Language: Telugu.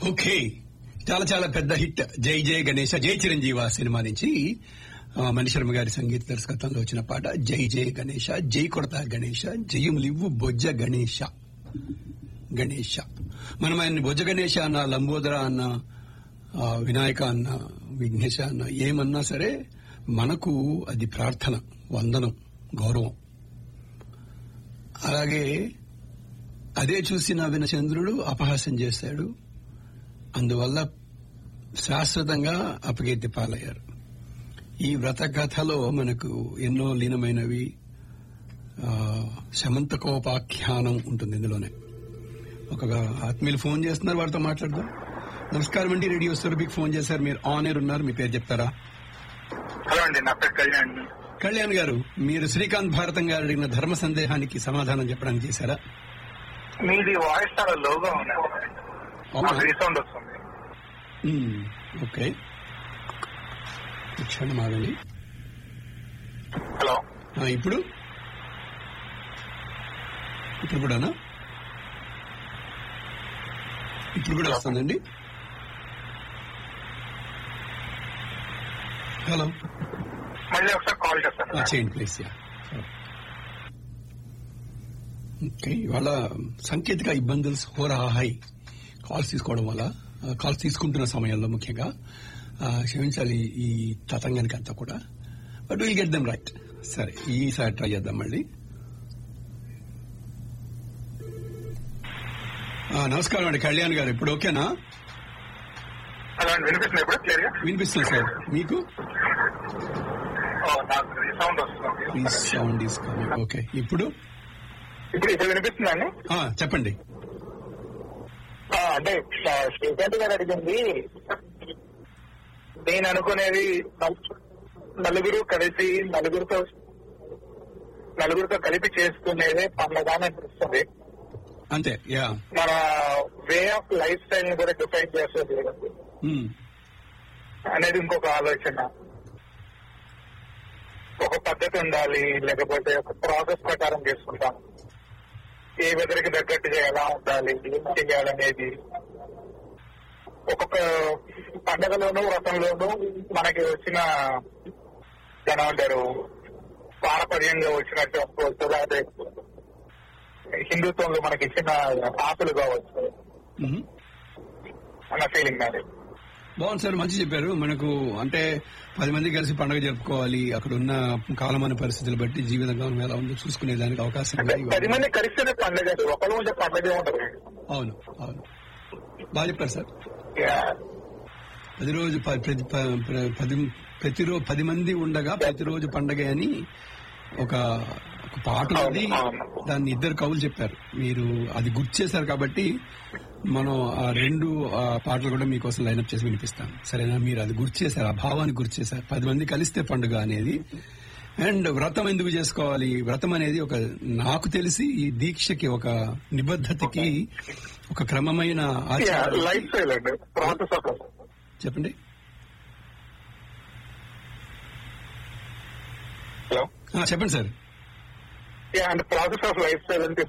ఓకే చాలా చాలా పెద్ద హిట్ జై జై గణేష జై చిరంజీవ సినిమా నుంచి ఆ, మణిశర్మ గారి సంగీత దర్శకత్వంలో వచ్చిన పాట జై జై గణేష జై కొడతా గణేష జయములివ్వు బొజ్జ గణేష గణేష మనం ఆయన్ని బొజ్జ గణేష అన్న లంబోదర అన్న ఆ, వినాయక అన్న విఘ్నేశ అన్న ఏమన్నా సరే మనకు అది ప్రార్థన వందనం గౌరవం అలాగే అదే చూసి నవ్విన చంద్రుడు అపహాస్యం చేశాడు అందువల్ల శాశ్వతంగా అపకీర్తి పాలయ్యారు ఈ వ్రత కథలో మనకు ఎన్నో లీనమైనవి ఆ, శమంతకోపాఖ్యానం ఉంటుంది ఇందులోనే ఒక ఆత్మీయులు ఫోన్ చేస్తున్నారు వారితో మాట్లాడదాం నమస్కారం అండి రేడియో సురభికి ఫోన్ చేశారు మీరు ఆన్ ఎయిర్ ఉన్నారు మీ పేరు చెప్తారా హలో అండి నా పేరు కళ్యాణ్ కళ్యాణ్ గారు మీరు శ్రీకాంత్ భారతం గారు అడిగిన ధర్మ సందేహానికి సమాధానం చెప్పడానికి చేశారా మీది వాయిస్ చాలా లోగా ఉంది అవునా? రీసౌండ్ వస్తుంది మ్మ్. ఓకే క్షణం ఆగండి హలో ఆ, ఇప్పుడు ఇప్పుడు కూడానా ఇప్పుడు కూడా వస్తుందండి హలో మళ్ళీ ఒకసారి కాల్ చేస్తాను ఆ, చేయండి ప్లీజ్ యా ఓకే ఇవాళ సాంకేతిక ఇబ్బందులు హోరాహాయ్ కాల్స్ తీసుకోవడం వల్ల కాల్స్ తీసుకుంటున్న సమయంలో ముఖ్యంగా ఆ, క్షమించాలి ఈ తతంగానికి అంతా కూడా but will get them right సరే ఈసారి ట్రై చేద్దాం మళ్ళీ ఆ, నమస్కారం అండి కళ్యాణ్ గారు ఇప్పుడు ఓకేనా హలో అండి వినిపిస్తుంది ఇప్పుడు క్లియర్ గా వినిపిస్తుంది సార్ మీకు ఓ, నాకు రీసౌండ్ వస్తుంది please sound is coming okay ఇప్పుడు ఇప్పుడు ఇప్పుడు వినిపిస్తుందండి ఆ, చెప్పండి ఆ, అంటే ఆ, శ్రీకాంత్ గారు అడిగింది నేను అనుకునేది నల్- నలుగురు కలిసి నలుగురితో నలుగురితో కలిపి చేసుకునేదే పండగ అని అనిపిస్తుంది అంతే యా మన వే ఆఫ్ లైఫ్ స్టైల్ ని కూడా డిఫైన్ చేస్తుంది మ్మ్. అనేది ఇంకొక ఆలోచన ఒక పద్ధతి ఉండాలి లేకపోతే ఒక ప్రాసెస్ ప్రకారం చేసుకుంటాం ఏ వెదరికి తగ్గట్టుగా ఎలా ఉండాలి ఏం చేయాలనేది ఒక్కొక్క పండగలోనూ వ్రతంలోనూ మనకి వచ్చిన ఎలా అంటారు పారపర్యంగా వచ్చినట్టు అనుకోవచ్చు లేకపోతే హిందుత్వంలో మనకి ఇచ్చిన ఆశలు కావచ్చు మ్మ్. అన్న ఫీలింగ్ నాది బాగుంది సార్ మంచి చెప్పారు మనకు అంటే పది మంది కలిసి పండుగ జరుపుకోవాలి అక్కడ ఉన్న కాలమైన పరిస్థితులు బట్టి జీవితంగా మనం ఎలా ఉందో చూసుకునే దానికి అవకాశం అంటే ఉంది. పది మంది కలిస్తేనే పండుగ ఒకళ్ళు ఉంటే పండుగ ఉండదు అవును అవును బాగా చెప్పారు సార్ యా. ప్రతిరోజు ప- ప్రతి ప- ప్ర- పది ప్రతిరోజు పది మంది ఉండగా ప్రతిరోజు పండగ అని ఒక ఒక పాట ఉంది అవును. దాన్ని ఇద్దరు కవులు చెప్పారు మీరు అది గుర్తు చేశారు కాబట్టి మనం ఆ రెండు ఆ పాటలు కూడా మీకోసం లైన్అప్ చేసి వినిపిస్తాం సరేనా మీరు అది గుర్తు చేశారు ఆ భావాన్ని గుర్తు చేశారు పది మంది కలిస్తే పండుగ అనేది అండ్ వ్రతం ఎందుకు చేసుకోవాలి వ్రతం అనేది ఒక నాకు తెలిసి ఈ దీక్షకి ఒక నిబద్ధతకి ఒక క్రమమైన యా, ఆచారం లైఫ్ స్టైల్ అండి ప్రాసెస్ ఆఫ్ చెప్పండి హలో ఆ, చెప్పండి sir yeah and process of lifestyle అని